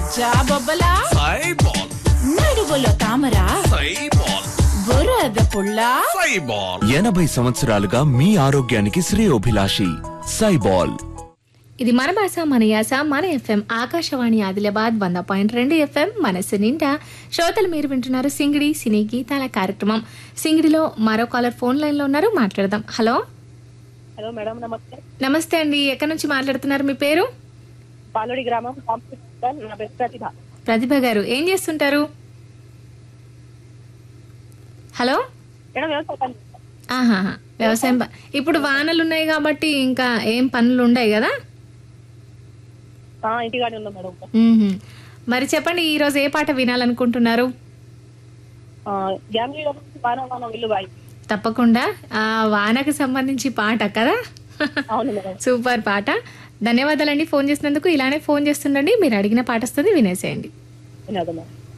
జాబొబ్బలా సైబాల్ నడువులో తామర సైబాల్ బురద పుల్ల సైబాల్ ఎనభై సంవత్సరాలుగా మీ ఆరోగ్యానికి శ్రేయోభిలాషి సైబాల్ ఇది మన భాష మన యాస మన ఎఫ్ఎం ఆకాశవాణి ఆదిలాబాద్ వంద పాయింట్ రెండు ఎఫ్ఎం మనసు నిండా శ్రోతలు మీరు వింటున్నారు సింగిడి సినీ గీతాల కార్యక్రమం సింగిడిలో మరో కాలర్ ఫోన్ లైన్ లో ఉన్నారు మాట్లాడదాం హలో హలో మేడం నమస్తే నమస్తే అండి ఎక్కడి నుంచి మాట్లాడుతున్నారు మీ పేరు పాలోడి గ్రామం కాంపిటేషన్ నా బెస్ట్ ప్రతిభ ప్రతిభ గారు ఏం చేస్తుంటారు హలో మేడం వ్యవసాయ పని చేస్తాను. ఆహాహా వ్యవసాయం ప- ఇప్పుడు వానలు ఉన్నాయి కాబట్టి ఇంకా ఏం పనులు ఉండవు కదా ఆ, ఇంటిగానే ఉన్నాం మేడం మ్మ్హ్మ్. మరి చెప్పండి ఈ రోజు ఏ పాట వినాలనుకుంటున్నారు ఆ, గ్యాంగ్లీలో నుంచి వాన వాన విల్లుబాయి తప్పకుండా ఆ వానకు సంబంధించి పాట కదా అవును మేడం సూపర్ పాట ధన్యవాదాలండి ఫోన్ చేసినందుకు ఇలానే ఫోన్ చేస్తుండండి మీరు అడిగిన పాట వస్తుంది వినేసేయండి వినోదం మేడం